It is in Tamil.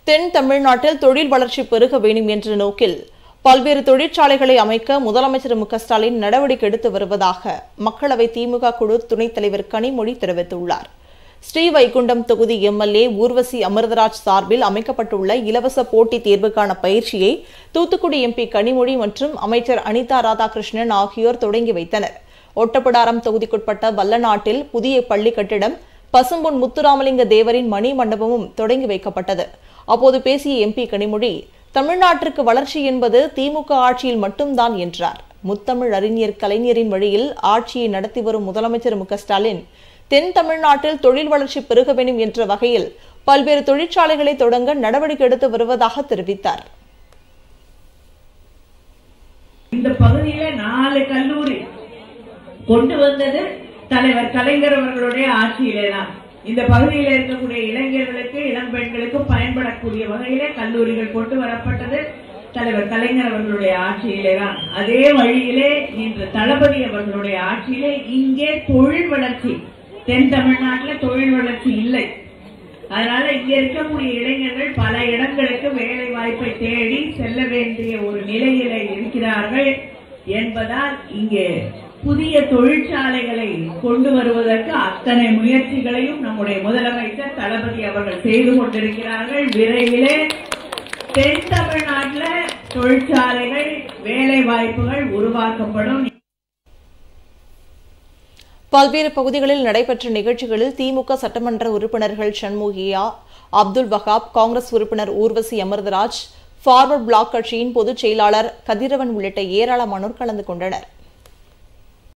தென் தமிழ்நாட்டில் தொழில் வளர்ச்சி பெருக வேண்டும் என்ற நோக்கில் பல்வேறு தொழிற்சாலைகளை அமைக்க முதலமைச்சர் மு க ஸ்டாலின் நடவடிக்கை எடுத்து வருவதாக மக்களவை திமுக குழு துணைத் தலைவர் கனிமொழி தெரிவித்துள்ளார் ஸ்ரீவைகுண்டம் தொகுதி எம்எல்ஏ ஊர்வசி அமிர்தராஜ் சார்பில் அமைக்கப்பட்டுள்ள இலவச போட்டித் தேர்வுக்கான பயிற்சியை தூத்துக்குடி எம்பி கனிமொழி மற்றும் அமைச்சர் அனிதா ராதாகிருஷ்ணன் ஆகியோர் தொடங்கி வைத்தனர் ஒட்டப்பிடாரம் தொகுதிக்குட்பட்ட வல்லநாட்டில் புதிய பள்ளி கட்டிடம் பசும்பொன் முத்துராமலிங்க தேவரின் மணி மண்டபமும் தொடங்கி வைக்கப்பட்டது அப்போது பேசிய எம்பி கனிமொழி தமிழ்நாட்டிற்கு வளர்ச்சி என்பது திமுக ஆட்சியில் மட்டும்தான் என்றார் முத்தமிழ் அறிஞர் கலைஞரின் வழியில் ஆட்சியை நடத்தி வரும் முதலமைச்சர் மு க ஸ்டாலின் தென் தமிழ்நாட்டில் தொழில் வளர்ச்சி பெருக வேண்டும் என்ற வகையில் பல்வேறு தொழிற்சாலைகளை தொடங்க நடவடிக்கை எடுத்து வருவதாக தெரிவித்தார் இந்த பகுதியில நாலு கல்லூரி கொண்டு வந்தது தலைவர் கலைஞர் அவர்களுடைய ஆட்சியிலே தான் இந்த பகுதியில் இருக்கக்கூடிய இளைஞர்களுக்கு இளம் பெண்களுக்கு பயன்படக்கூடிய வகையிலே கல்லூரிகள் கொண்டு வரப்பட்டது தலைவர் கலைஞர் அவர்களுடைய ஆட்சியிலே தான் அதே வழியிலே இன்று தளபதி அவர்களுடைய ஆட்சியிலே இங்கே தொழில் வளர்ச்சி தென் தமிழ்நாட்டுல தொழில் வளர்ச்சி இல்லை அதனால இங்க இருக்கக்கூடிய இளைஞர்கள் பல இடங்களுக்கு வேலை வாய்ப்பை தேடி செல்ல வேண்டிய ஒரு நிலையில இருக்கிறார்கள் என்பதால் இங்கே புதிய தொழிற்சாலைகளை கொண்டு வருவதற்கு அத்தனை முயற்சிகளையும் நம்முடைய முதலமைச்சர் தளபதி அவர்கள் செய்து கொண்டிருக்கிறார்கள் விரைவிலே தென் தமிழ்நாட்டுல தொழிற்சாலைகள் வேலை வாய்ப்புகள் உருவாக்கப்படும் பல்வேறு பகுதிகளில் நடைபெற்ற நிகழ்ச்சிகளில் திமுக சட்டமன்ற உறுப்பினர்கள் சண்முகியா அப்துல் வஹாப் காங்கிரஸ் உறுப்பினர் ஊர்வசி அமிர்தராஜ் ஃபார்வர்ட் பிளாக் கட்சியின் பொதுச் செயலாளர் கதிரவன் உள்ளிட்ட ஏராளமானோர் கலந்து கொண்டனர்